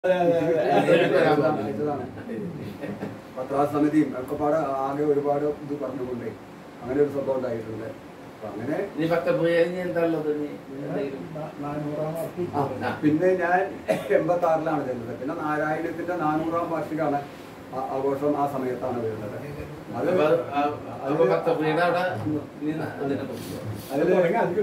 അയച്ചതാണ് പത്രാ സമിതിയും ഒക്കെ പാടെ ആകെ ഒരുപാട് ഇത് പറഞ്ഞുകൊണ്ടേ അങ്ങനെ ഒരു സംഭവം ഉണ്ടായിട്ടുണ്ട് അപ്പൊ അങ്ങനെ നീ ഭക്തപ്രിയ എന്താ ഉള്ളത് നീ എന്തെങ്കിലും? ആ, പിന്നെ ഞാൻ എൺപത്തി ആറിലാണ് ചെന്നത് പിന്നെ നാരായണത്തിന്റെ നാനൂറാം വാർഷികമാണ് ആ- ആഘോഷം ആ സമയത്താണ് വരുന്നത് അത് അപ്പൊ ആ- അപ്പൊ ഭക്തപ്രിയയുടെ അവിടെ നീ അതിനെ കുറിച്ച് അതില്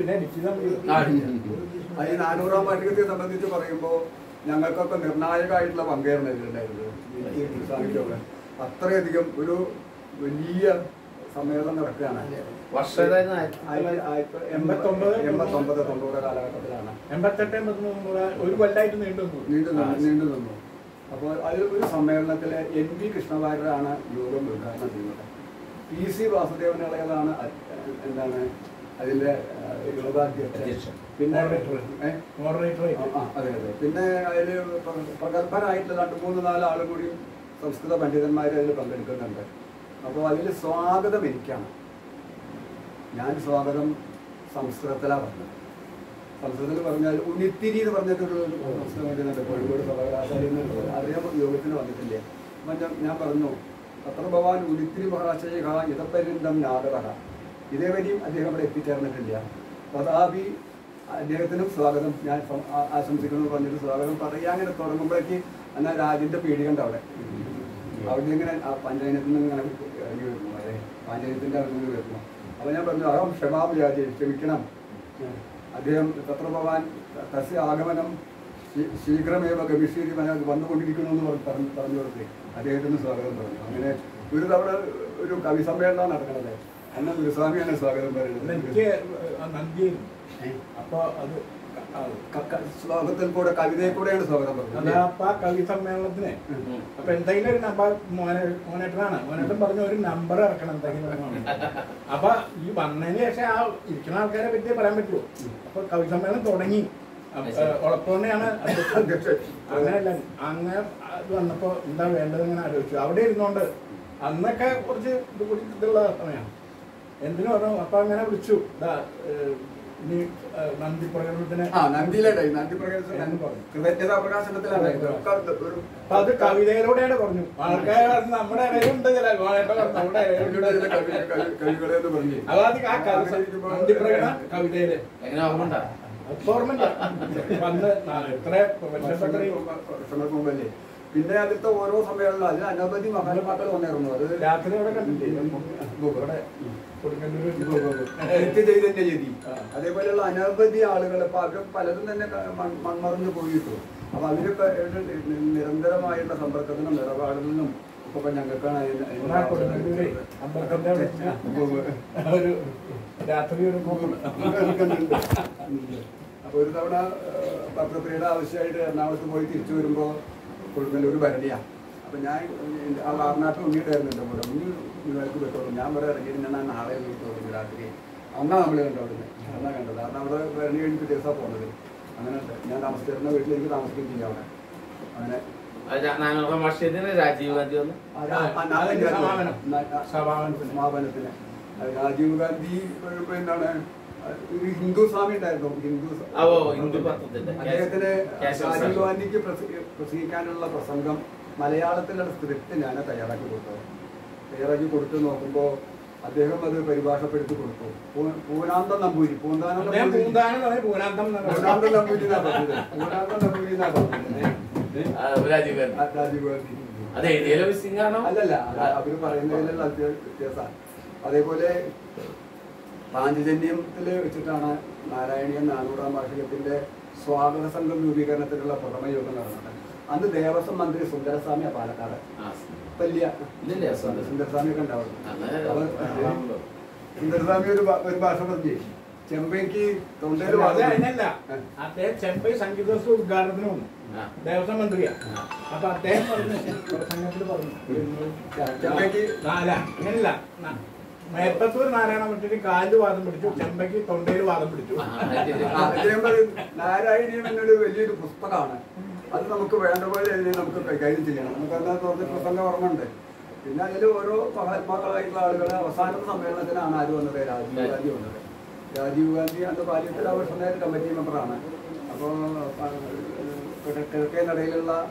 ആ, അത് ഈ നാനൂറാം വാർഷികത്തെ സംബന്ധിച്ച് പറയുമ്പോൾ ഞങ്ങൾക്കൊക്കെ നിർണായകമായിട്ടുള്ള പങ്കായിരുന്നു ഇതിലുണ്ടായിരുന്നത് എനിക്ക് സ്വാമിക്കൊക്കെ അത്രയധികം ഒരു വലിയ സമ്മേളനം നടക്കുകയാണ് വർഷം ഏതായിരുന്നു? ആയിരത്തി- ആയിരത്തി- എൺപത്തൊമ്പത്, എൺപത്തൊമ്പത് തൊണ്ണൂറ് കാലഘട്ടത്തിലാണ് എൺപത്തെട്ട് എൺപത്തിമൂന്ന് കൂടെ ഒരു കൊല്ലായിട്ട് നീണ്ടു നിന്നു. നീണ്ടു ആ, നിന്നു നീണ്ടു നിന്നു അപ്പോൾ അതിൽ ഒരു സമ്മേളനത്തിൽ എൻ വി കൃഷ്ണവാര്യരാണ് യോഗം ഉദ്ഘാടനം ചെയ്യുന്നത് പി സി വാസുദേവനിളയതാണ് അ- എന്താണ് അതിന്റെ ആ, യോഗാധ്യക്ഷൻ അധ്യക്ഷൻ. പിന്നെ Moderator. ഏ? Moderator ആ, ആയിട്ട്. ആ, അതെ അതെ പിന്നെ അതിൽ പ്രഗത്ഭരായിട്ടുള്ള രണ്ട് മൂന്ന് നാല് ആളും കൂടി സംസ്കൃത പണ്ഡിതന്മാർ അതിൽ പങ്കെടുക്കുന്നുണ്ട് അപ്പോൾ അതിൽ സ്വാഗതം എനിക്കാണ് ഞാൻ സ്വാഗതം സംസ്കൃതത്തിലാണ് പറഞ്ഞത് സംസ്കൃതത്തിൽ പറഞ്ഞാൽ ഉണിത്തിരി എന്ന് പറഞ്ഞിട്ടൊരു സംസ്കൃതം പണ്ഡിതനുണ്ട് കോഴിക്കോട് സർവകലാശാലയിൽ നിന്ന് അറിയാൻ യോഗത്തിന് വന്നിട്ടില്ല അപ്പം ഞാൻ ഞാൻ പറഞ്ഞു അത്ര ഭവാൻ ഉണിത്തിരി മഹാശയ ഇതപ്പര്യന്തം നാഗത ഇതേവരെയും അദ്ദേഹം അവിടെ എത്തിച്ചേർന്നിട്ടില്ല തഥാപി അദ്ദേഹത്തിനും സ്വാഗതം ഞാൻ സം- ആ- ആശംസിക്കുന്നു പറഞ്ഞിട്ട് സ്വാഗതം പറയാൻ അങ്ങനെ തുടങ്ങുമ്പോഴേക്ക് എന്നാൽ രാജിന്റെ പീടികണ്ട് അവിടെ അവിടെ ഇങ്ങനെ ആ പഞ്ചായത്തിൽ നിന്ന് ഇങ്ങനെ ഇറങ്ങി വരുന്നു അതെ പഞ്ചായത്തിന്റെ അവിടെ നിന്ന് വരുന്നു അപ്പൊ ഞാൻ പറഞ്ഞു അഹം ക്ഷമാം രാജി ക്ഷമിക്കണം അദ്ദേഹം തത്ര ഭവാൻ തസ്യ ആഗമനം ശീ- ശീഘ്രമേവ ഗമിഷീരി മനത് വന്നുകൊണ്ടിരിക്കുന്നു എന്ന് പറഞ്ഞ് പറഞ്ഞു പറഞ്ഞു കൊടുത്ത് അദ്ദേഹത്തിന് സ്വാഗതം പറഞ്ഞു അങ്ങനെ ഒരു തവണ ഒരു കവി സമ്മേളനം നടക്കണത് അന്ന് ഗുരുസ്വാമിയാണ് സ്വാഗതം അന്ന് പറയുന്നത് എനിക്ക് നന്ദിയായിരുന്നു ഏ? അപ്പൊ അത് ക- ക- ക- സ്വാഗതത്തിൽ കൂടെ കവിതയിൽ കൂടെയാണ് സ്വാഗതം അത് പറഞ്ഞത് അപ്പൊ ആ കവി സമ്മേളനത്തിന് ഉം. അപ്പൊ എന്തെങ്കിലും ഒരു നമ്പർ മോനെ മോനേട്ടനാണ് മോനേട്ടൻ പറഞ്ഞ ഒരു നമ്പർ ഇറക്കണം എന്തെങ്കിലും ഒന്ന് വേണം. അപ്പൊ ഈ വന്നതിന് ശേഷം ആ ഇരിക്കുന്ന ആൾക്കാരെ പറ്റിയേ പറയാൻ പറ്റുള്ളൂ അപ്പൊ കവി സമ്മേളനം തുടങ്ങി ഉളപ്പോണ്ടാണ് അധ്യക്ഷൻ. അങ്ങനെയല്ല അങ്ങനെ അത് വന്നപ്പോ എന്താ വേണ്ടത് ഇങ്ങനെ ആലോചിച്ചു അവിടെ ഇരുന്നോണ്ട് അന്നൊക്കെ കുറച്ച് ഇത് കൂടി ഇതുള്ള സമയമാണ് എന്തിനു പറഞ്ഞു അപ്പൊ അങ്ങനെ വിളിച്ചു ഇതാ ഏഹ്, ഇനി ഏഹ്, നന്ദി പ്രകടനത്തിന് ആ നന്ദിയിലുണ്ടായി നന്ദി പ്രകാശനം എന്ന് പറഞ്ഞു. കൃതജ്ഞതാ പ്രകാശനത്തിലാണ് ഒക്കെ ഒരു അപ്പൊ അത് കവിതയിലൂടെയാണ് പറഞ്ഞു ആൾക്കാർ പറഞ്ഞു നമ്മുടെ ഇടയിലുണ്ട് ചില ഗോളേട്ട പറഞ്ഞു നമ്മുടെ ഇവിടെ ചില ഇടയിലുണ്ട് കവി- കവി- കവികളെ എന്ന് പറഞ്ഞു അപ്പൊ അത് ആ കവി നന്ദി പ്രകടനം കവിതയില് എങ്ങനെ ഓർമ്മ അപ്പൊ ഓർമ്മയില്ല വന്ന് നാ- എത്ര പ്രപഞ്ചപ്പെട്ട വർഷങ്ങൾക്ക് മുമ്പല്ലേ പിന്നെ അതിലത്തെ ഓരോ സമ്മേളനം അതിൽ അനവധി മഹാത്മാക്കൾ വന്നിരുന്നു അത് രാത്രി അവിടെ കണ്ടില്ലേ ഇവിടെ കൊടുക്കേണ്ട നിത്യചൈതന്യ ചെയ്തി ആ. അതേപോലെയുള്ള അനവധി ആളുകൾ ഇപ്പൊ അവർ പലതും തന്നെ ക- മൺ- മൺമറഞ്ഞു പോയിട്ടു അപ്പൊ അവരൊക്കെ ഒരു നി- നിരന്തരമായുള്ള സമ്പർക്കത്തിനും നിലപാടുകളിലും ഒക്കെ ഇപ്പൊ ഞങ്ങൾക്കാണ് അതിന് അതിന് കൊടുങ്ങല്ലൂര് അമ്പലത്തിന്റെ അവിടെ ഉവ്വ്. ഒരു രാത്രി ഒരു പോകും ഉണ്ട്. അപ്പൊ ഒരു തവണ പത്രപ്രിയയുടെ ആവശ്യമായിട്ട് എറണാകുളത്ത് പോയി തിരിച്ചു വരുമ്പോ കൊടുങ്ങല്ലൂർ ഭരണിയാ അപ്പൊ ഞാൻ എൻ്റെ ആ വാർനാട്ടിൽ ഉണ്ണിട്ടായിരുന്നു എൻ്റെ കൂടെ ഉണ്ണി നിങ്ങൾക്ക് പറ്റുള്ളൂ ഞാൻ ഇവിടെ ഇറങ്ങിയിട്ട് ഞാൻ നാളെ വീട്ടിൽ തുടങ്ങി രാത്രി അന്നാ നമ്മൾ കണ്ടു അവിടുന്ന് അന്നാ കണ്ടത് കാരണം അവിടെ ഭരണി കഴിഞ്ഞിട്ട് ദിവസമാണ് പോകുന്നത് അങ്ങനെ ഉണ്ട്. ഞാൻ താമസിച്ചിരുന്ന വീട്ടിലേക്ക് താമസിക്കുകയും ചെയ്യാം അവിടെ അങ്ങനെ നാനൂറാം വർഷത്തിന് രാജീവ് ഗാന്ധി വന്നു ആ, ആ, ആ, അതിന്റെ സമാപനം. ന- ആ, സമാപനത്തിന്. സമാപനത്തിന് അത് രാജീവ് ഗാന്ധി ഇപ്പൊ എന്താണ് ഒരു ഹിന്ദു സ്വാമി ഉണ്ടായിരുന്നു ഹിന്ദു സ- ആ, ഓ, ഹിന്ദു പത്രത്തിന്റെ. അദ്ദേഹത്തിന് കേശവ രാജീവ് സാക്ഷി. ഗാന്ധിക്ക് പ്രസംഗി- പ്രസംഗിക്കാനുള്ള പ്രസംഗം മലയാളത്തിലുള്ള സ്ക്രിപ്റ്റ് ഞാൻ തയ്യാറാക്കി കൊടുത്തത് തയ്യാറാക്കി കൊടുത്തു നോക്കുമ്പോ അദ്ദേഹം അത് പരിഭാഷപ്പെടുത്തി കൊടുത്തു പൂ- പൂനാന്തം നമ്പൂരി പൂന്താനം അദ്ദേഹം നമ്പൂരി പൂന്താനം എന്ന് പറയും, പൂനാന്തം എന്ന് പറയും. പൂനാന്തം നമ്പൂരി എന്നാ പറഞ്ഞത് പൂനാന്തം നമ്പൂരി എന്നാ പറഞ്ഞത് ആ, രാജീവ് ഗാന്ധി ആ, രാജീവ് ഗാന്ധി അത് എഴുതിയാലോ മിസ്സിംഗ് ആണോ അല്ലല്ല അത് അവര് പറയുന്നതിലുള്ള വ്യത്യാസമാണ് അതേപോലെ പാഞ്ചജന്യത്തിൽ വെച്ചിട്ടാണ് നാരായണീയൻ നാനൂറാം വാർഷികത്തിന്റെ സ്വാഗത സംഘം രൂപീകരണത്തിനുള്ള പ്രഥമ യോഗം നടന്നത് അന്ന് ദേവസ്വം മന്ത്രി സുന്ദരസ്വാമിയാ പാലക്കാട് ആ, വലിയ ഇല്ലില്ല, സുന്ദര- സുന്ദരസ്വാമി ഒക്കെ ഉണ്ടാവും അന്ന് അപ്പൊ സുന്ദരസ്വാമി ഒരു ഭാ- ഒരു ഭാഷ പറഞ്ഞു ചെമ്പയ്ക്ക് തൊണ്ടയിൽ അത് വാദം അതിനല്ല ആ. അദ്ദേഹം ചെമ്പൈ സംഗീതോത്സവ ഉദ്ഘാടനത്തിന് വന്നു ആ. ദേവസ്വം മന്ത്രിയാ അപ്പൊ അദ്ദേഹം പറഞ്ഞു പ്രസംഗത്തിൽ പറഞ്ഞു ചെമ്പയ്ക്ക് നാല അങ്ങനല്ല ന- മേപ്പത്തൂർ നാരായണ മറ്റൊരു കാലിൽ വാദം പിടിച്ചു ചെമ്പയ്ക്ക് തൊണ്ടയിൽ വാദം പിടിച്ചു ആ, അത് ശരി. ആ, അദ്ദേഹം പറയും നാരായണീയം എന്നൊരു വലിയൊരു പുസ്തകമാണ് അത് നമുക്ക് വേണ്ട പോലെ അതിനെ നമുക്ക് കൈകാര്യം ചെയ്യണം നമുക്ക് അതിനകത്ത് പറഞ്ഞ പ്രസംഗ ഓർമ്മയുണ്ട് പിന്നെ അതിൽ ഓരോ മഹാത്മാക്കളായിട്ടുള്ള ആളുകൾ അവസാന സമ്മേളനത്തിനാണ് ആര് വന്നത് രാജീവ് ഗാന്ധി വന്നത് രാജീവ് ഗാന്ധി അന്ന് പാലിയത്തിൽ ആ വർഷം നേരെ കമ്മിറ്റി മെമ്പറാണ് അപ്പോൾ കിഴക്കേ നടയിലുള്ള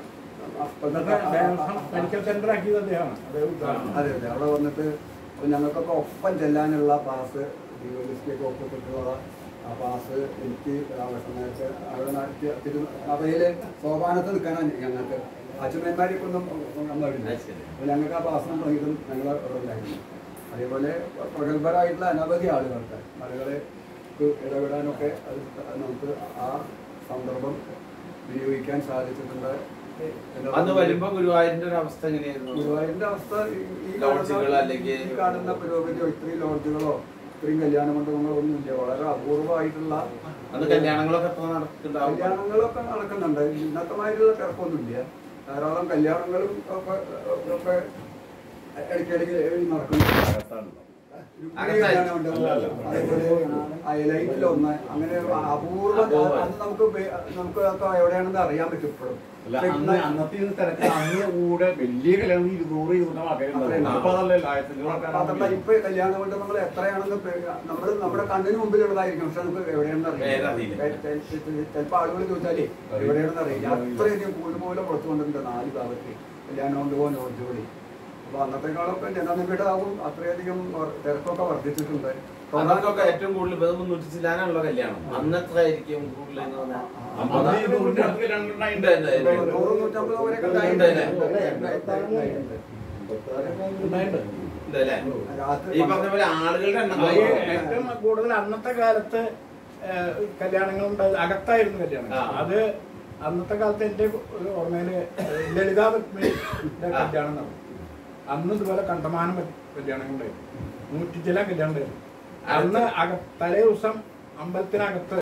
മെഡിക്കൽ സെന്റർ ആക്കിയത് അദ്ദേഹമാണ് അത് ഉദ്ഘാടനം അതെ അതെ അവിടെ വന്നിട്ട് ഇപ്പൊ ഞങ്ങൾക്കൊക്കെ ഒപ്പം ചെല്ലാനുള്ള പാസ് ഡിഒലിസ്റ്റിയൊക്കെ ഒപ്പിട്ടിട്ടുള്ള ആ പാസ് എനിക്ക് ആവശ്യമായിട്ട് അവിടെ നടത്തിയ തിരു അവയില് സോപാനത്ത് നിൽക്കാനാണ് ഞങ്ങൾക്ക് അച്ഛനന്മാർക്കൊന്നും വന്നിട്ടില്ല അത് ശരി. അപ്പൊ ഞങ്ങൾക്ക് ആ പാസ് ഇതും ഞങ്ങൾ അവിടെ ഉണ്ടായിരുന്നു അതേപോലെ പ്രഗത്ഭരായിട്ടുള്ള അനവധി ആളുകൾക്ക് ആളുകളെ ഇടപെടാനൊക്കെ അത് നമുക്ക് ആ സന്ദർഭം വിനിയോഗിക്കാൻ സാധിച്ചിട്ടുണ്ട് അന്ന് വരുമ്പോ ഗുരുവായൂരിന്റെ ഒരു അവസ്ഥ എങ്ങനെയായിരുന്നു ഗുരുവായൂരിന്റെ അവസ്ഥ ഈ- ഈ ലോഡ്ജുകൾ കാണുന്ന- അല്ലെങ്കിൽ- ഈ കാണുന്ന പുരോഗതിയോ ഇത്രയും ലോഡ്ജുകളോ ഇത്രയും കല്യാണ മണ്ഡപങ്ങളോ ഒന്നുമില്ല വളരെ അപൂർവമായിട്ടുള്ള അന്ന് കല്യാണങ്ങളൊക്കെ എത്ര നടക്കുന്നുണ്ടാവും കല്യാണങ്ങളൊക്കെ നടക്കുന്നുണ്ട് ഇന്നത്തെ മാതിരിയുള്ള തിരക്കൊന്നുമില്ല ധാരാളം കല്യാണങ്ങളും ഒക്കെ ഒക്കെ ഇടയ്ക്കിടയ്ക്ക് നടക്കുന്നുണ്ട് അകത്തായി. ഹൈലൈറ്റിലൊന്ന് അങ്ങനെ അപൂർവ അത് നമുക്ക് ബെ- നമുക്ക് ഒക്കെ എവിടെയാണെന്ന് അറിയാൻ പറ്റും ഇപ്പോഴും അല്ല അന്ന് അന്നത്തെ ഈ തിരക്ക് അന്ന് കൂടെ വലിയ കല്യാണം ഇരുന്നൂറ് ഇരുന്നൂറ് അത്രയും ആൾക്കാരുണ്ടാവും അപ്പൊ അതല്ലേ ആയിരത്തി അപ്പൊ അതല്ല ഇപ്പൊ കല്യാണ മണ്ഡപങ്ങൾ എത്രയാണെന്ന് നമ്മൾ നമ്മുടെ കണ്ണിന് മുമ്പിലുള്ളതായിരിക്കും പക്ഷെ നമുക്ക് എവിടെയാണെന്ന് പേരറിയില്ല. അറിയില്ല ചിലപ്പോ ആളുകൾ ചോദിച്ചാലേ എവിടെയാണെന്ന് അറിയില്ല അത്രയധികം കൂടുതൽ പുറത്തു കൊണ്ടിട്ടുണ്ട് നാല് ഭാഗത്ത് കല്യാണ മണ്ഡപവും ലോഡ്ജുകളി അപ്പൊ അന്നത്തെക്കാളൊക്കെ ജനനിബിഡാവും അത്രയധികം വർ- തിരക്കൊക്കെ വർദ്ധിച്ചിട്ടുണ്ട് അന്നൊക്കെ ഏറ്റവും കൂടുതൽ ഇത് മുന്നൂറ്റി ചില്ലാനാണല്ലോ കല്യാണം അന്ന് എത്ര ആയിരിക്കും കൂടുതൽ എന്ന് പറഞ്ഞാൽ അമ്പത് ഇരുന്നൂറിന്റെ അടുത്ത് കല്യാണം ഉണ്ട്, ഉണ്ടായിട്ടുണ്ട്. ഉണ്ട്, ഉണ്ട്. നൂറ് നൂറ്റമ്പത് വരെയൊക്കെ ഉണ്ട്, ഉണ്ടായിട്ടുണ്ട്. ഉണ്ട്. ഉണ്ടായിട്ടുണ്ട്. ഉണ്ട് അല്ലേ? രാത്രി ഈ പറഞ്ഞ പോലെ ആളുകളുടെ എണ്ണം അത് കുറവാണ്. ഏറ്റവും കൂടുതൽ അന്നത്തെ കാലത്ത് കല്യാണങ്ങൾ ഉണ്ടായത് അകത്തായിരുന്നു കല്യാണം ആ. അത് അന്നത്തെ കാലത്ത് എന്റെ ഒരു ഓർമ്മയില് ലളിതാ പത്മിനിയുടെ ആ. കല്യാണം നടന്നു അന്ന് ഇതുപോലെ കണ്ടമാനം കല്യാണങ്ങൾ ഉണ്ടായിരുന്നു നൂറ്റി ചില കല്യാണം ഉണ്ടായിരുന്നു അന്ന് അക തലേ ദിവസം അമ്പലത്തിനകത്ത്